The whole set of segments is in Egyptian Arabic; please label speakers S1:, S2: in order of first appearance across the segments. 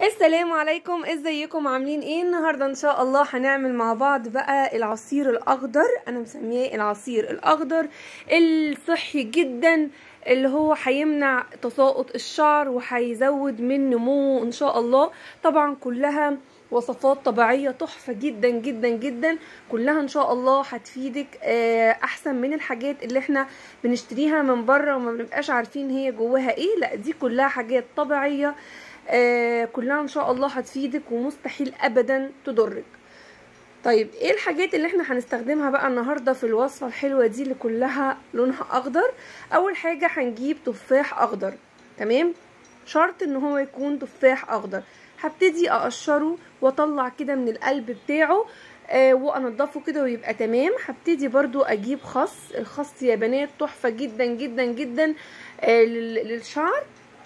S1: السلام عليكم ازيكم عاملين ايه النهارده ان شاء الله هنعمل مع بعض بقى العصير الاخضر انا مسمياه العصير الاخضر الصحي جدا اللي هو هيمنع تساقط الشعر وهيزود من نموه ان شاء الله طبعا كلها وصفات طبيعيه تحفه جدا جدا جدا كلها ان شاء الله هتفيدك آه، احسن من الحاجات اللي احنا بنشتريها من بره وما بنبقاش عارفين هي جواها ايه لا دي كلها حاجات طبيعيه آه كلها ان شاء الله هتفيدك ومستحيل ابدا تضرك طيب ايه الحاجات اللي احنا هنستخدمها بقى النهارده في الوصفه الحلوه دي اللي كلها لونها اخضر اول حاجه هنجيب تفاح اخضر تمام شرط ان هو يكون تفاح اخضر هبتدي اقشره واطلع كده من القلب بتاعه آه وانضفه كده ويبقى تمام هبتدي برضو اجيب خس الخس يا بنات تحفه جدا جدا جدا آه للشعر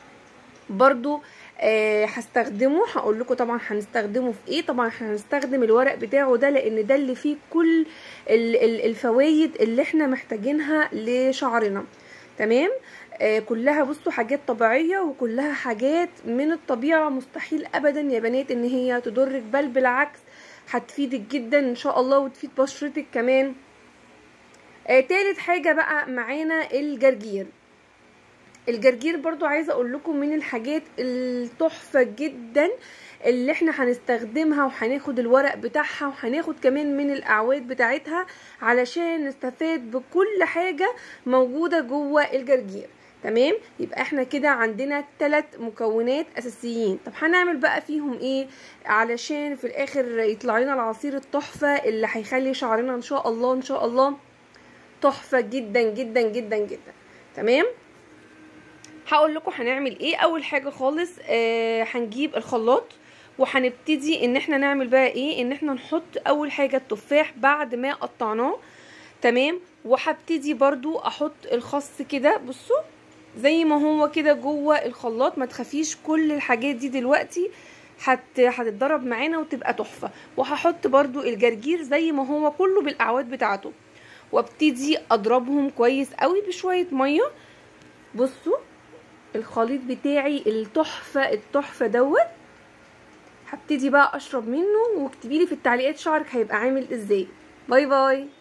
S1: برضو آه هستخدمه هقول لكم طبعا هنستخدمه في ايه طبعا احنا هنستخدم الورق بتاعه ده لان ده اللي فيه كل الفوائد اللي احنا محتاجينها لشعرنا تمام آه كلها بصوا حاجات طبيعيه وكلها حاجات من الطبيعه مستحيل ابدا يا بنات ان هي تضرك بل بالعكس هتفيدك جدا ان شاء الله وتفيد بشرتك كمان آه تالت حاجه بقى معانا الجرجير الجرجير برضو عايزه اقول لكم من الحاجات التحفه جدا اللي احنا هنستخدمها وهناخد الورق بتاعها وهناخد كمان من الاعواد بتاعتها علشان نستفاد بكل حاجه موجوده جوه الجرجير تمام يبقى احنا كده عندنا ثلاث مكونات اساسيين طب هنعمل بقى فيهم ايه علشان في الاخر يطلع لنا العصير التحفه اللي هيخلي شعرنا ان شاء الله ان شاء الله تحفه جدا جدا جدا جدا تمام هقول لكم هنعمل ايه اول حاجه خالص آه هنجيب الخلاط وهنبتدي ان احنا نعمل بقى ايه ان احنا نحط اول حاجه التفاح بعد ما قطعناه تمام وهبتدي برضو احط الخس كده بصوا زي ما هو كده جوه الخلاط ما تخافيش كل الحاجات دي دلوقتي هت هتتضرب معانا وتبقى تحفه وهحط برضو الجرجير زي ما هو كله بالاعواد بتاعته وابتدي اضربهم كويس قوي بشويه ميه بصوا الخليط بتاعي التحفه التحفه دوت هبتدي بقى اشرب منه واكتبي لي في التعليقات شعرك هيبقى عامل ازاي باي باي